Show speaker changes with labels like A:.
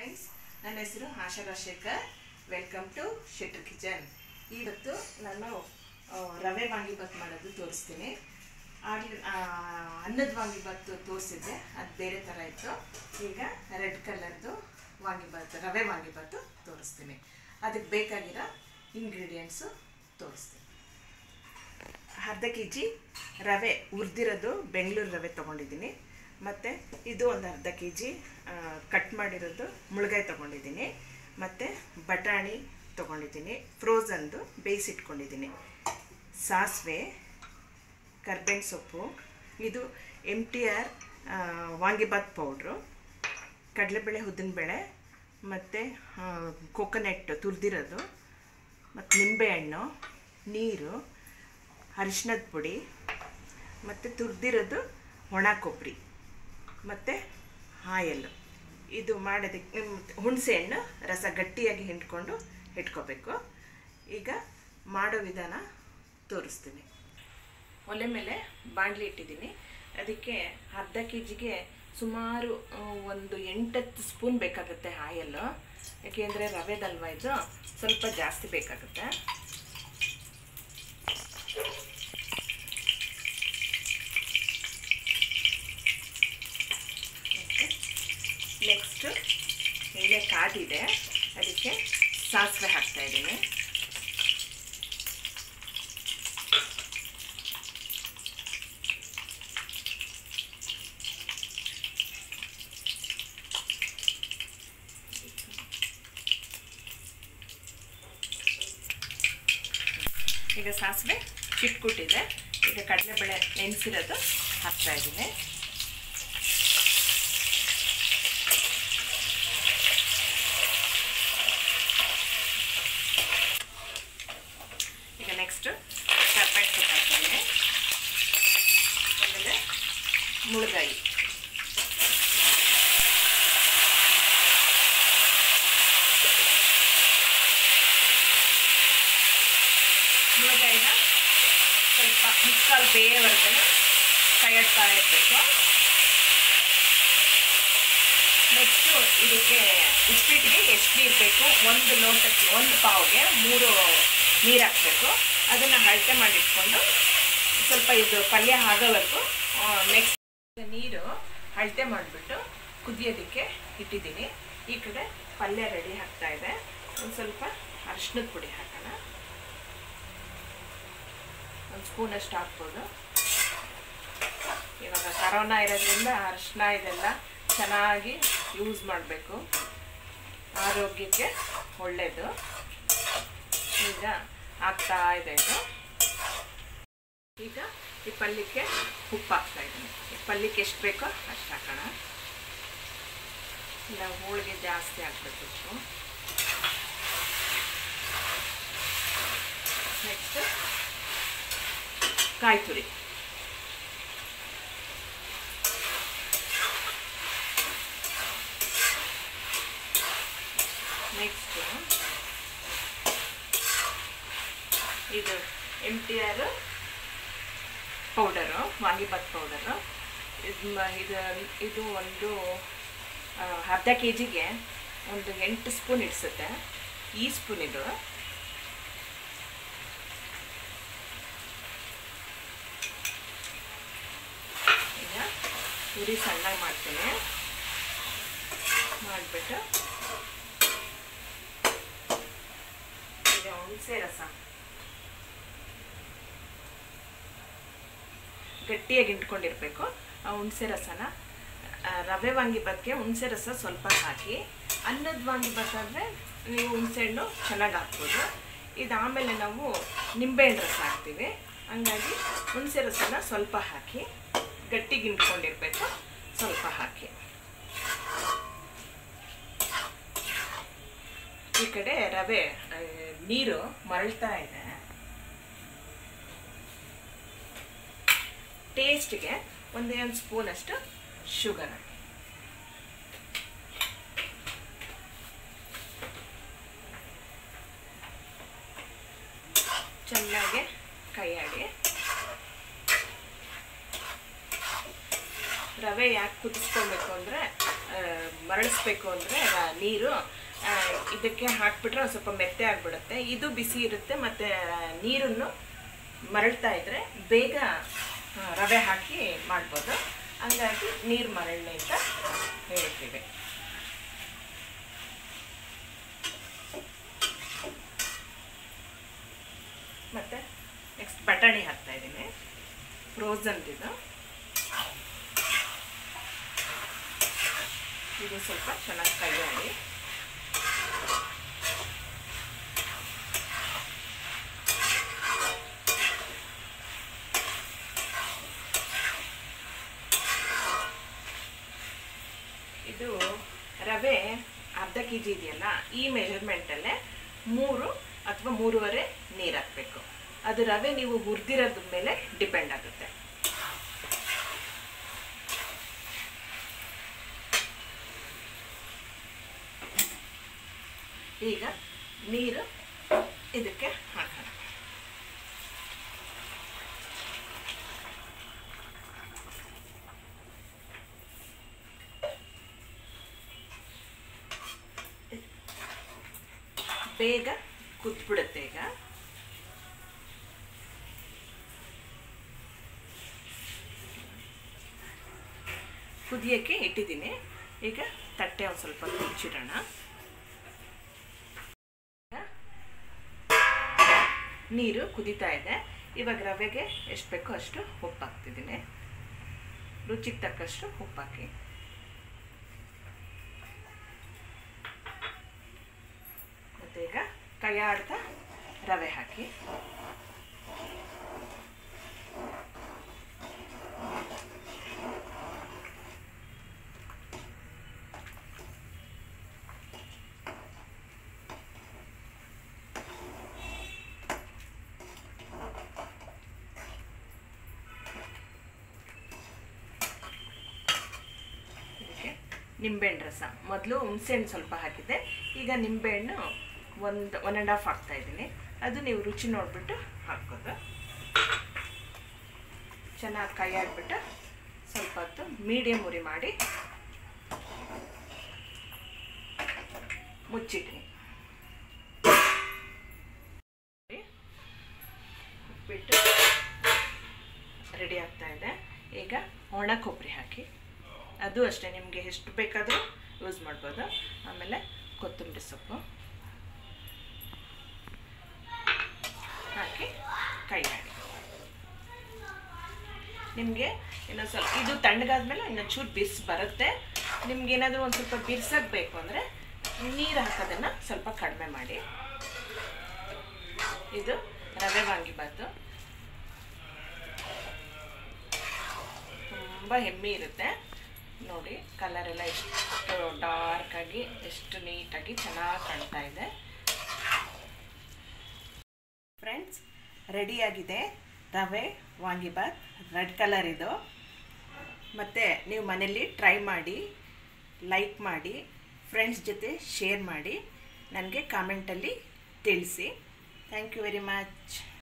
A: friends ನನ್ನ ಹೆಸರು Asha Rajashekar welcome to Shettar kitchen ಇವತ್ತು ನಾನು ಆ, ರವೆ ವಾಂಗಿಬಾತ್ ಮಾಡೋದು ತೋರಿಸ್ತೀನಿ ಆಗಲಿ ಅನ್ನದ ವಾಂಗಿಬಾತ್ ತೋರಿಸಿದ್ದೆ ಅದು ಬೇರೆ ಥರ ಇತ್ತು ಈಗ ರೆಡ್ ಕಲರ್ದು ವಾಂಗಿಬಾತ್ ರವೆ ವಾಂಗಿಬಾತು ತೋರಿಸ್ತೀನಿ ಅದಕ್ಕೆ ಬೇಕಾಗಿರೋ ಇಂಗ್ರೀಡಿಯೆಂಟ್ಸು ತೋರಿಸ್ತೀನಿ ಅರ್ಧ ಕೆ ಜಿ ರವೆ ಹುರಿದಿರೋದು ಬೆಂಗಳೂರು ರವೆ ತೊಗೊಂಡಿದ್ದೀನಿ ಮತ್ತು ಇದು ಒಂದು ಅರ್ಧ ಕೆ ಜಿ ಕಟ್ ಮಾಡಿರೋದು ಮುಳುಗಾಯಿ ತೊಗೊಂಡಿದ್ದೀನಿ ಮತ್ತು ಬಟಾಣಿ ತೊಗೊಂಡಿದ್ದೀನಿ ಫ್ರೋಝನ್ದು ಬೇಯಿಸಿಟ್ಕೊಂಡಿದ್ದೀನಿ ಸಾಸಿವೆ ಕರ್ಬೇವಿನ ಸೊಪ್ಪು ಇದು M T R vangibath powder ಕಡಲೆಬೇಳೆ ಉದ್ದಿನಬೇಳೆ ಮತ್ತು ಕೋಕೋನಟ್ ತುರಿದಿರೋದು ಮತ್ತು ನಿಂಬೆಹಣ್ಣು ನೀರು ಅರಿಶಿನದ ಪುಡಿ ಮತ್ತು ತುರಿದಿರೋದು ಒಣ ಕೊಬ್ಬರಿ ಮತ್ತು ಆಯಲ್ಲು ಇದು ಮಾಡೋದಕ್ಕೆ ಹುಣಸೆ ಹಣ್ಣು ರಸ ಗಟ್ಟಿಯಾಗಿ ಹಿಂಡ್ಕೊಂಡು ಇಟ್ಕೋಬೇಕು ಈಗ ಮಾಡೋ ವಿಧಾನ ತೋರಿಸ್ತೀನಿ ಒಲೆ ಮೇಲೆ ಬಾಣಲಿ ಇಟ್ಟಿದ್ದೀನಿ ಅದಕ್ಕೆ ಅರ್ಧ ಕೆ ಜಿಗೆ ಸುಮಾರು ಆ, ಒಂದು ಎಂಟತ್ತು ಸ್ಪೂನ್ ಬೇಕಾಗುತ್ತೆ ಆಯಲ್ಲು ಯಾಕೆಂದರೆ ರವೆದಲ್ವ ಇದು ಸ್ವಲ್ಪ ಜಾಸ್ತಿ ಬೇಕಾಗುತ್ತೆ ನೆಕ್ಸ್ಟು ಎಣ್ಣೆ ಕಾದಿದೆ ಅದಕ್ಕೆ ಸಾಸಿವೆ ಹಾಕ್ತಾ ಇದ್ದೀನಿ ಈಗ ಸಾಸಿವೆ ಚಿಟ್ಕುಟ್ಟಿದೆ ಈಗ ಕಡಲೆಬೇಳೆ ನೆನೆಸಿರೋದು ಹಾಕ್ತಾ ಇದ್ದೀನಿ ಈಗ ನೆಕ್ಸ್ಟ್ ಕರ್ಬೇವಿನ ಸೊಪ್ಪು ಹಾಕ್ತೀನಿ ಆಮೇಲೆ ಮುಳುಗಾಯಿ ಮುಳುಗಾಯಿನ ಸ್ವಲ್ಪ ಮುಕ್ಕಾಲು ಬೇಯವರೆಗೂ ಕೈಯಾಡ್ತಾ ಇರಬೇಕು ನೆಕ್ಸ್ಟು ಇದಕ್ಕೆ ಉಪ್ಪಿಟ್ಟಿಗೆ ಎಷ್ಟು ನೀರು ಬೇಕು ಒಂದು ಲೋಟಕ್ಕೆ ಒಂದು ಪಾವ್ಗೆ ಮೂರು ನೀರು ಹಾಕಬೇಕು ಅದನ್ನು ಅಳತೆ ಮಾಡಿಟ್ಕೊಂಡು ಸ್ವಲ್ಪ ಇದು ಪಲ್ಯ ಆಗೋವರೆಗೂ ನೆಕ್ಸ್ಟ್ ನೀರು ಅಳತೆ ಮಾಡಿಬಿಟ್ಟು ಕುದಿಯೋದಕ್ಕೆ ಇಟ್ಟಿದ್ದೀನಿ ಈ ಕಡೆ ಪಲ್ಯ ರೆಡಿ ಆಗ್ತಾ ಇದೆ ಒಂದು ಸ್ವಲ್ಪ ಅರಿಶಿನದ ಪುಡಿ ಹಾಕೋಣ ಒಂದು ಸ್ಪೂನಷ್ಟು ಹಾಕ್ಬೋದು ಇವಾಗ ಕರೋನಾ ಇರೋದ್ರಿಂದ ಅರಿಶಿನ ಇದೆಲ್ಲ ಚೆನ್ನಾಗಿ ಯೂಸ್ ಮಾಡಬೇಕು ಆರೋಗ್ಯಕ್ಕೆ ಒಳ್ಳೆಯದು ಈಗ ಹಾಕ್ತಾ ಇದೆ ಇದು ಈಗ ಈ ಪಲ್ಯಕ್ಕೆ ಉಪ್ಪು ಹಾಕ್ತಾ ಇದ್ದೀನಿ ಈ ಪಲ್ಯಕ್ಕೆ ಎಷ್ಟು ಬೇಕೋ ಅಷ್ಟು ಹಾಕೋಣ ಇಲ್ಲ ಹೋಳಿಗೆ ಜಾಸ್ತಿ ಹಾಕ್ಬೇಕು ಉಪ್ಪು ನೆಕ್ಸ್ಟ್ ಕಾಯಿ ತುರಿ ನೆಕ್ಸ್ಟು ಇದು M T R powder vangibath powder ಇದು ಮ- ಇದು ಇದು ಒಂದು ಆ, ಅರ್ಧ ಕೆ ಜಿಗೆ ಒಂದು ಎಂಟು ಸ್ಪೂನ್ ಇಡಿಸುತ್ತೆ ಈ ಸ್ಪೂನ್ ಇದು ಈಗ ಉರಿ ಸಣ್ಣಗೆ ಮಾಡ್ತೀನಿ ಮಾಡಿಬಿಟ್ಟು ಈಗ ಹುಣಸೆ ರಸ ಗಟ್ಟಿಯಾಗಿ ಇಟ್ಕೊಂಡಿರ್ಬೇಕು ಆ ಹುಣಸೆ ರಸನ ಆ, ರವೆ ವಾಂಗಿಬಾತ್ಗೆ ಹುಣಸೆ ರಸ ಸ್ವಲ್ಪ ಹಾಕಿ ಅನ್ನದ ವಾಂಗಿಬಾತ್ ಆದರೆ ನೀವು ಹುಣಸೆಹಣ್ಣು ಚೆನ್ನಾಗಿ ಹಾಕ್ಬೋದು ಇದು ಆಮೇಲೆ ನಾವು ನಿಂಬೆಹಣ್ಣು ರಸ ಹಾಕ್ತೀವಿ ಹಂಗಾಗಿ ಹುಣಸೆ ರಸನ ಸ್ವಲ್ಪ ಹಾಕಿ ಗಟ್ಟಿಗೆ ಇಟ್ಕೊಂಡಿರ್ಬೇಕು ಸ್ವಲ್ಪ ಹಾಕಿ ಈ ಕಡೆ ರವೆ ಆ, ನೀರು ಮರಳ್ತಾ ಇದೆ ಟೇಸ್ಟ್ಗೆ ಒಂದೇ ಒಂದು ಸ್ಪೂನಷ್ಟು ಶುಗರ್ ಹಾಕಿ ಚೆನ್ನಾಗಿ ಕೈಯಾಡಿ ರವೆ ಯಾಕೆ ಕುದಿಸ್ಕೊಬೇಕು ಅಂದರೆ ಮರಳಿಸ್ಬೇಕು ಅಂದರೆ ನೀರು ಆ, ಇದಕ್ಕೆ ಹಾಕ್ಬಿಟ್ರೆ ಒಂದು ಸ್ವಲ್ಪ ಮೆತ್ತೆ ಆಗಿಬಿಡುತ್ತೆ ಇದು ಬಿಸಿ ಇರುತ್ತೆ ಮತ್ತು ನೀರನ್ನು ಮರಳ್ತಾ ಇದ್ದರೆ ಬೇಗ ಆ, ರವೆ ಹಾಕಿ ಮಾಡ್ಬೋದು ಹಂಗಾಗಿ ನೀರು ಮರಳಲಿ ಅಂತ ಹೇಳ್ತೀವಿ ಮತ್ತು ನೆಕ್ಸ್ಟ್ ಬಟಾಣಿ ಹಾಕ್ತಾ ಇದ್ದೀನಿ ಫ್ರೋಝನ್ದಿದು ಇದು ಸ್ವಲ್ಪ ಚೆನ್ನಾಗಿ ಕೈಯಾಡಿ ಇದು ರವೆ ಅರ್ಧ ಕೆ ಜಿ ಇದೆಯಲ್ಲ ಈ ಮೆಜರ್ಮೆಂಟಲ್ಲೇ ಮೂರು ಅಥವಾ ಮೂರುವರೆ ನೀರು ಹಾಕಬೇಕು ಅದು ರವೆ ನೀವು ಹುರಿದಿರೋದ್ರ ಮೇಲೆ ಡಿಪೆಂಡ್ ಆಗುತ್ತೆ ಈಗ ನೀರು ಇದಕ್ಕೆ ಹಾಕೋಣ ಬೇಗ ಕುದ್ಬಿಡುತ್ತೆ ಈಗ ಕುದಿಯೋಕ್ಕೆ ಇಟ್ಟಿದ್ದೀನಿ ಈಗ ತಟ್ಟೆ ಒಂದು ಸ್ವಲ್ಪ ಮುಚ್ಚಿಡೋಣ ನೀರು ಕುದೀತಾ ಇದೆ ಇವಾಗ ರವೆಗೆ ಎಷ್ಟು ಬೇಕೋ ಅಷ್ಟು ಉಪ್ಪು ಹಾಕ್ತಿದ್ದೀನಿ ರುಚಿಗೆ ತಕ್ಕಷ್ಟು ಉಪ್ಪು ಹಾಕಿ ಮತ್ತು ಈಗ ಕೈಯಾಡ್ತಾ ರವೆ ಹಾಕಿ ಇದಕ್ಕೆ ನಿಂಬೆಹಣ್ಣು ರಸ ಮೊದಲು ಹುಣಸೆಹಣ್ಣು ಸ್ವಲ್ಪ ಹಾಕಿದ್ದೆ ಈಗ ನಿಂಬೆಹಣ್ಣು ಒಂದು ಒನ್ ಆ್ಯಂಡ್ ಹಾಫ್ ಹಾಕ್ತಾ ಇದ್ದೀನಿ ಅದು ನೀವು ರುಚಿ ನೋಡಿಬಿಟ್ಟು ಹಾಕೋದು ಚೆನ್ನಾಗಿ ಕೈ ಹಾಕ್ಬಿಟ್ಟು ಸ್ವಲ್ಪ ಹೊತ್ತು ಮೀಡಿಯಮ್ ಉರಿ ಮಾಡಿ ಮುಚ್ಚಿಟ್ನಿ ಬಿಟ್ಟು ರೆಡಿ ಆಗ್ತಾ ಇದೆ ಈಗ ಒಣ ಕೊಬ್ಬರಿ ಹಾಕಿ ಅದು ಅಷ್ಟೇ ನಿಮಗೆ ಎಷ್ಟು ಬೇಕಾದರೂ ಯೂಸ್ ಮಾಡ್ಬೋದು ಆಮೇಲೆ ಕೊತ್ತಂಬರಿ ಸೊಪ್ಪು ಹಾಕಿ ಕೈ ಮಾಡಿ ನಿಮಗೆ ಇನ್ನೊಂದು ಸ್ವಲ್ಪ ಇದು ತಣ್ಣಗಾದ್ಮೇಲೆ ಇನ್ನೊಂದು ಚೂರು ಬಿರ್ಸ್ ಬರುತ್ತೆ ನಿಮ್ಗೆ ಏನಾದರೂ ಒಂದು ಸ್ವಲ್ಪ ಬಿರ್ಸಕ್ಕೆ ಬೇಕು ಅಂದರೆ ನೀರು ಹಾಕೋದನ್ನು ಸ್ವಲ್ಪ ಕಡಿಮೆ ಮಾಡಿ ಇದು ರವೆ ವಾಂಗಿಬಾತು ತುಂಬ ಹೆಮ್ಮೆ ಇರುತ್ತೆ ನೋಡಿ ಕಲರ್ ಎಲ್ಲ ಎಷ್ಟು ಡಾರ್ಕಾಗಿ ಎಷ್ಟು ನೀಟಾಗಿ ಚೆನ್ನಾಗಿ ಕಾಣ್ತಾ ಇದೆ ಫ್ರೆಂಡ್ಸ್ ರೆಡಿಯಾಗಿದೆ ರವೆ ವಾಂಗಿಬಾತ್ ರೆಡ್ ಕಲರ್ ಇದು ಮತ್ತು ನೀವು ಮನೇಲಿ ಟ್ರೈ ಮಾಡಿ ಲೈಕ್ ಮಾಡಿ ಫ್ರೆಂಡ್ಸ್ ಜೊತೆ ಶೇರ್ ಮಾಡಿ ನನಗೆ ಕಾಮೆಂಟಲ್ಲಿ ತಿಳಿಸಿ ಥ್ಯಾಂಕ್ ಯು ವೆರಿ ಮಚ್